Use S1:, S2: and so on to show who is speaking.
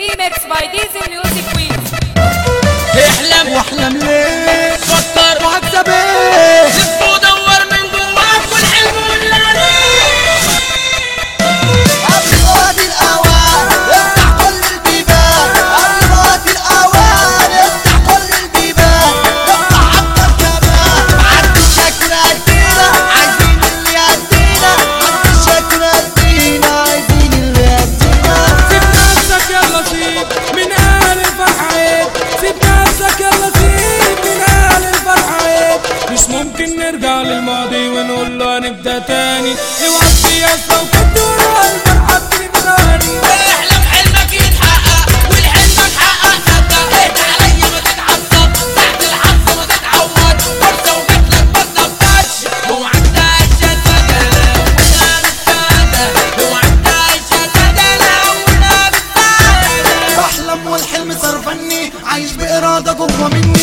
S1: ريميكس باي ديزي ميوزك ويكس
S2: احلم
S3: واحلم ليه
S2: فكر
S3: وهكسب ايه
S2: لف ودور من جواك والحلم والعنين
S3: قبل وادي الاوان افتح كل البيبان قبل وادي الاوان افتح كل البيبان افتح اكتر كمان محدش ياكل قدينا عايزين اللي يدينا محدش ياكل قدينا عايزين اللي يدينا
S4: سيب نفسك يلا سيب من اهل الفرحة عيب سيب نفسك يلا سيب من اهل الفرحة عيب مش ممكن نرجع للماضي ونقول له هنبدا تاني اوعى تيأس لو كنت ورا الفرحة بتيجي بثواني
S2: احلم حلمك يتحقق والحلم اتحقق صدق اهدى عليا ما تتعصب تحت الحظ ما تتعود فرصة وجاتلك ما تنفذش اوعك تعيش الفترة وانا مستعدة اوعك تعيش الفترة وانا مستعدة
S3: بحلم والحلم صرفني عايش بإرادة جوه مني